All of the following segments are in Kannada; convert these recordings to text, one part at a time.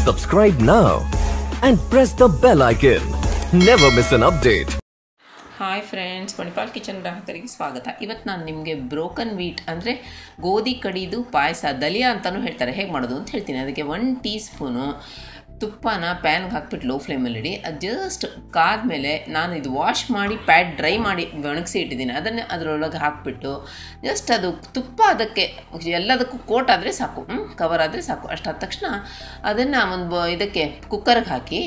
Subscribe now and press the bell icon. Never miss an update. Hi friends Manipal kitchen ಗ್ರಾಹಕರಿಗೆ ಸ್ವಾಗತ ಇವತ್ತು ನಾನು ನಿಮಗೆ ಬ್ರೋಕನ್ ವೀಟ್ ಅಂದರೆ ಗೋಧಿ ಕಡಿದು ಪಾಯಸ ದಲಿಯಾ ಅಂತಲೂ ಹೇಳ್ತಾರೆ ಹೇಗೆ ಮಾಡೋದು ಅಂತ ಹೇಳ್ತೀನಿ ಅದಕ್ಕೆ ಒನ್ ಟೀ ಸ್ಪೂನು ತುಪ್ಪನ ಪ್ಯಾನ್ಗೆ ಹಾಕ್ಬಿಟ್ಟು ಲೋ ಫ್ಲೇಮಲ್ಲಿ ಇಡಿ ಅದು ಜಸ್ಟ್ ಕಾದ್ಮೇಲೆ ನಾನು ಇದು ವಾಶ್ ಮಾಡಿ ಪ್ಯಾಡ್ ಡ್ರೈ ಮಾಡಿ ಒಣಗಿಸಿ ಇಟ್ಟಿದ್ದೀನಿ ಅದನ್ನೇ ಅದರೊಳಗೆ ಹಾಕ್ಬಿಟ್ಟು ಜಸ್ಟ್ ಅದು ತುಪ್ಪ ಅದಕ್ಕೆ ಎಲ್ಲದಕ್ಕೂ ಕೋಟ್ ಆದರೆ ಸಾಕು ಕವರ್ ಆದರೆ ಸಾಕು ಅಷ್ಟಾದ ತಕ್ಷಣ ಅದನ್ನು ಒಂದು ಬ- ಇದಕ್ಕೆ ಕುಕ್ಕರ್ಗೆ ಹಾಕಿ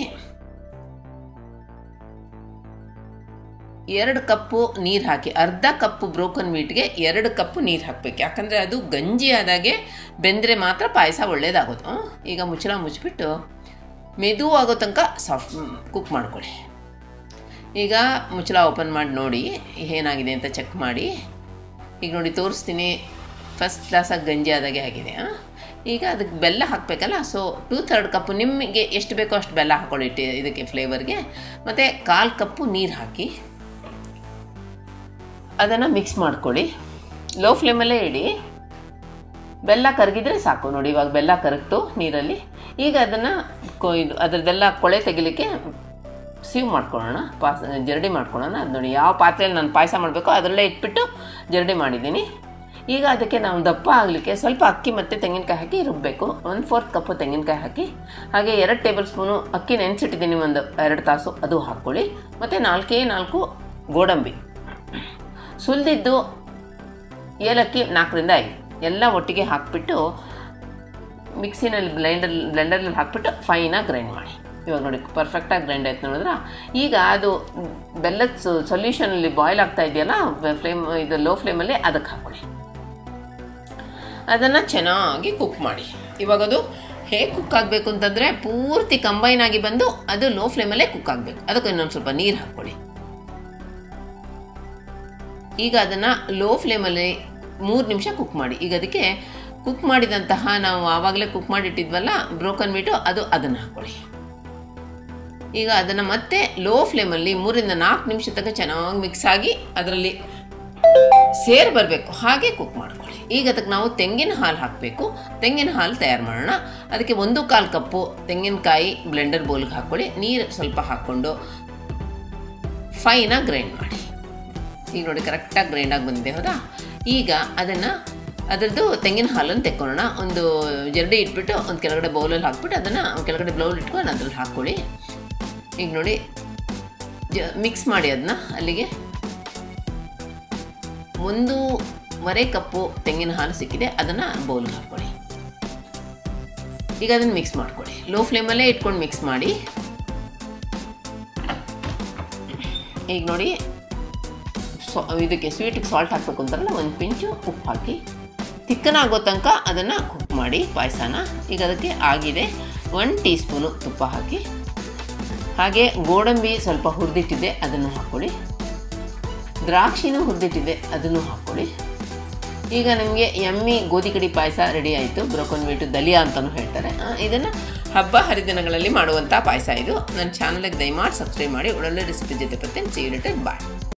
ಎರಡು ಕಪ್ಪು ನೀರು ಹಾಕಿ ಅರ್ಧ ಕಪ್ಪು ಬ್ರೋಕನ್ ಮೀಟ್ಗೆ ಎರಡು ಕಪ್ಪು ನೀರು ಹಾಕಬೇಕು ಯಾಕಂದರೆ ಅದು ಗಂಜಿ ಆದಾಗೆ ಬೆಂದರೆ ಮಾತ್ರ ಪಾಯಸ ಒಳ್ಳೇದಾಗೋದು ಹ್ಮ್? ಈಗ ಮುಚ್ಚಳ ಮುಚ್ಚಿಬಿಟ್ಟು ಮೆದು ಆಗೋ ತನಕ ಸಾಫ್ಟ್ ಕುಕ್ ಮಾಡ್ಕೊಳ್ಳಿ ಈಗ ಮುಚ್ಚಳ ಓಪನ್ ಮಾಡಿ ನೋಡಿ ಏನಾಗಿದೆ ಅಂತ ಚೆಕ್ ಮಾಡಿ ಈಗ ನೋಡಿ ತೋರಿಸ್ತೀನಿ ಫಸ್ಟ್ ಕ್ಲಾಸಾಗಿ ಗಂಜಿ ಆದಾಗೆ ಆಗಿದೆ ಆ? ಈಗ ಅದಕ್ಕೆ ಬೆಲ್ಲ ಹಾಕಬೇಕಲ್ಲ ಸೊ ಟೂ ಥರ್ಡ್ ಕಪ್ಪು ನಿಮಗೆ ಎಷ್ಟು ಬೇಕೋ ಅಷ್ಟು ಬೆಲ್ಲ ಹಾಕೊಳ್ಳಿ ಟಿ- ಇದಕ್ಕೆ ಫ್ಲೇವರ್ಗೆ ಮತ್ತು ಕಾಲು ಕಪ್ಪು ನೀರು ಹಾಕಿ ಅದನ್ನು ಮಿಕ್ಸ್ ಮಾಡ್ಕೊಳ್ಳಿ ಲೋ ಫ್ಲೇಮಲ್ಲೇ ಇಡಿ ಬೆಲ್ಲ ಕರಗಿದ್ರೆ ಸಾಕು ನೋಡಿ ಇವಾಗ ಬೆಲ್ಲ ಕರಗ್ತು ನೀರಲ್ಲಿ ಈಗ ಅದನ್ನು ಕೊ ಇದು ಅದರದ್ದೆಲ್ಲ ಕೊಳೆ ತೆಗಿಲಿಕ್ಕೆ ಸೀವ್ ಮಾಡ್ಕೊಳ್ಳೋಣ ಪಾಸ್ ಜರಡಿ ಮಾಡ್ಕೊಳ್ಳೋಣ ಅದು ನೋಡಿ ಯಾವ ಪಾತ್ರೆಯಲ್ಲಿ ನಾನು ಪಾಯಸ ಮಾಡಬೇಕೋ ಅದರಲ್ಲೇ ಇಟ್ಬಿಟ್ಟು ಜರಡಿ ಮಾಡಿದ್ದೀನಿ ಈಗ ಅದಕ್ಕೆ ನಾವು ದಪ್ಪ ಆಗಲಿಕ್ಕೆ ಸ್ವಲ್ಪ ಅಕ್ಕಿ ಮತ್ತು ತೆಂಗಿನಕಾಯಿ ಹಾಕಿ ರುಬ್ಬಬೇಕು ಒನ್ ಫೋರ್ತ್ ಕಪ್ಪು ತೆಂಗಿನಕಾಯಿ ಹಾಕಿ ಹಾಗೆ ಎರಡು ಟೇಬಲ್ ಸ್ಪೂನು ಅಕ್ಕಿ ನೆನೆಸಿಟ್ಟಿದ್ದೀನಿ ಒಂದು ಎರಡು ತಾಸು ಅದು ಹಾಕ್ಕೊಳ್ಳಿ ಮತ್ತು ನಾಲ್ಕೇ ನಾಲ್ಕು ಗೋಡಂಬಿ ಸುಲಿದಿದ್ದು ಏಲಕ್ಕಿ ನಾಲ್ಕರಿಂದ ಐದು ಎಲ್ಲ ಒಟ್ಟಿಗೆ ಹಾಕಿಬಿಟ್ಟು ಮಿಕ್ಸಿನಲ್ಲಿ ಬ್ಲೆಂಡರ್ ಬ್ಲೆಂಡರ್ನಲ್ಲಿ ಹಾಕ್ಬಿಟ್ಟು ಫೈನಾಗಿ ಗ್ರೈಂಡ್ ಮಾಡಿ ಇವಾಗ ನೋಡಿ ಪರ್ಫೆಕ್ಟಾಗಿ ಗ್ರೈಂಡ್ ಆಯ್ತು ನೋಡಿದ್ರೆ ಈಗ ಅದು ಬೆಲ್ಲದ ಸೊಲ್ಯೂಷನಲ್ಲಿ ಬಾಯ್ಲ್ ಆಗ್ತಾ ಇದೆಯಲ್ಲ ಫ್ಲೇಮ್ ಇದು ಲೋ ಫ್ಲೇಮಲ್ಲಿ ಅದಕ್ಕೆ ಹಾಕೊಳ್ಳಿ ಅದನ್ನು ಚೆನ್ನಾಗಿ ಕುಕ್ ಮಾಡಿ ಇವಾಗ ಅದು ಹೇಗೆ ಕುಕ್ ಆಗಬೇಕು ಅಂತಂದರೆ ಪೂರ್ತಿ ಕಂಬೈನ್ ಆಗಿ ಬಂದು ಅದು ಲೋ ಫ್ಲೇಮಲ್ಲೇ ಕುಕ್ ಆಗಬೇಕು ಅದಕ್ಕೆ ಇನ್ನೊಂದು ಸ್ವಲ್ಪ ನೀರು ಹಾಕ್ಕೊಳ್ಳಿ ಈಗ ಅದನ್ನು ಲೋ ಫ್ಲೇಮಲ್ಲಿ ಮೂರು ನಿಮಿಷ ಕುಕ್ ಮಾಡಿ ಈಗ ಅದಕ್ಕೆ ಕುಕ್ ಮಾಡಿದಂತಹ ನಾವು ಆವಾಗಲೇ ಕುಕ್ ಮಾಡಿಟ್ಟಿದ್ವಲ್ಲ ಬ್ರೋಕನ್ ಮೀಟು ಅದು ಅದನ್ನು ಹಾಕ್ಕೊಳ್ಳಿ ಈಗ ಅದನ್ನು ಮತ್ತೆ ಲೋ ಫ್ಲೇಮಲ್ಲಿ ಮೂರಿಂದ ನಾಲ್ಕು ನಿಮಿಷ ತನಕ ಚೆನ್ನಾಗಿ ಮಿಕ್ಸ್ ಆಗಿ ಅದರಲ್ಲಿ ಸೇರ್ ಬರಬೇಕು ಹಾಗೆ ಕುಕ್ ಮಾಡ್ಕೊಳ್ಳಿ ಈಗ ಅದಕ್ಕೆ ನಾವು ತೆಂಗಿನ ಹಾಲು ಹಾಕಬೇಕು ತೆಂಗಿನ ಹಾಲು ತಯಾರು ಮಾಡೋಣ ಅದಕ್ಕೆ ಒಂದು ಕಾಲು ಕಪ್ಪು ತೆಂಗಿನಕಾಯಿ ಬ್ಲೆಂಡರ್ ಬೌಲ್ಗೆ ಹಾಕ್ಕೊಳ್ಳಿ ನೀರು ಸ್ವಲ್ಪ ಹಾಕ್ಕೊಂಡು ಫೈನಾಗಿ ಗ್ರೈಂಡ್ ಮಾಡಿ ಈಗ ನೋಡಿ ಕರೆಕ್ಟಾಗಿ ಗ್ರೈಂಡ್ ಆಗಿ ಬಂದಿದೆ ಹೌದಾ ಈಗ ಅದನ್ನು ಅದರದ್ದು ತೆಂಗಿನ ಹಾಲನ್ನು ತೆಕ್ಕೊಳ್ಳೋಣ ಒಂದು ಜರಡಿ ಇಟ್ಬಿಟ್ಟು ಒಂದು ಕೆಳಗಡೆ ಬೌಲಲ್ಲಿ ಹಾಕ್ಬಿಟ್ಟು ಅದನ್ನು ಕೆಳಗಡೆ ಬೌಲ್ ಇಟ್ಕೊಂಡು ಅದ್ರಲ್ಲಿ ಹಾಕ್ಕೊಳ್ಳಿ ಈಗ ನೋಡಿ ಜ ಮಿಕ್ಸ್ ಮಾಡಿ ಅದನ್ನ ಅಲ್ಲಿಗೆ ಒಂದೂವರೆ ಕಪ್ಪು ತೆಂಗಿನ ಹಾಲು ಸಿಕ್ಕಿದೆ ಅದನ್ನು ಬೌಲ್ಗೆ ಹಾಕ್ಕೊಳ್ಳಿ ಈಗ ಅದನ್ನು ಮಿಕ್ಸ್ ಮಾಡ್ಕೊಳ್ಳಿ ಲೋ ಫ್ಲೇಮಲ್ಲೇ ಇಟ್ಕೊಂಡು ಮಿಕ್ಸ್ ಮಾಡಿ ಈಗ ನೋಡಿ ಸೊ ಇದಕ್ಕೆ ಸ್ವೀಟಿಗೆ ಸಾಲ್ಟ್ ಹಾಕಬೇಕು ಅಂತಾರಲ್ಲ ಒಂದು ಪಿಂಚು ಉಪ್ಪು ಹಾಕಿ ತಿಕ್ಕನಾಗೋ ತನಕ ಅದನ್ನು ಕುಕ್ ಮಾಡಿ ಪಾಯಸನ ಈಗ ಅದಕ್ಕೆ ಆಗಿದೆ ಒನ್ ಟೀ ಸ್ಪೂನು ತುಪ್ಪ ಹಾಕಿ ಹಾಗೆ ಗೋಡಂಬಿ ಸ್ವಲ್ಪ ಹುರಿದಿಟ್ಟಿದೆ ಅದನ್ನು ಹಾಕ್ಕೊಳ್ಳಿ ದ್ರಾಕ್ಷಿನೂ ಹುರಿದಿಟ್ಟಿದೆ ಅದನ್ನು ಹಾಕ್ಕೊಳ್ಳಿ ಈಗ ನಿಮಗೆ ಎಮ್ಮಿ ಗೋಧಿ ಕಡಿ ಪಾಯಸ ರೆಡಿ ಆಯಿತು ಬ್ರೋಕನ್ ಮೀಟು ದಲಿಯಾ ಅಂತಲೂ ಹೇಳ್ತಾರೆ ಇದನ್ನು ಹಬ್ಬ ಹರಿದಿನಗಳಲ್ಲಿ ಮಾಡುವಂಥ ಪಾಯಸ ಇದು ನನ್ನ ಚಾನಲ್ಗೆ ದಯಮಾಡಿ ಸಬ್ಸ್ಕ್ರೈಬ್ ಮಾಡಿ ಒಳ್ಳೊಳ್ಳೆ ರೆಸಿಪಿ ಜೊತೆ ಬರ್ತೀನಿ ಸಿ ರಿಟರ್ನ್ ಬಾಯ್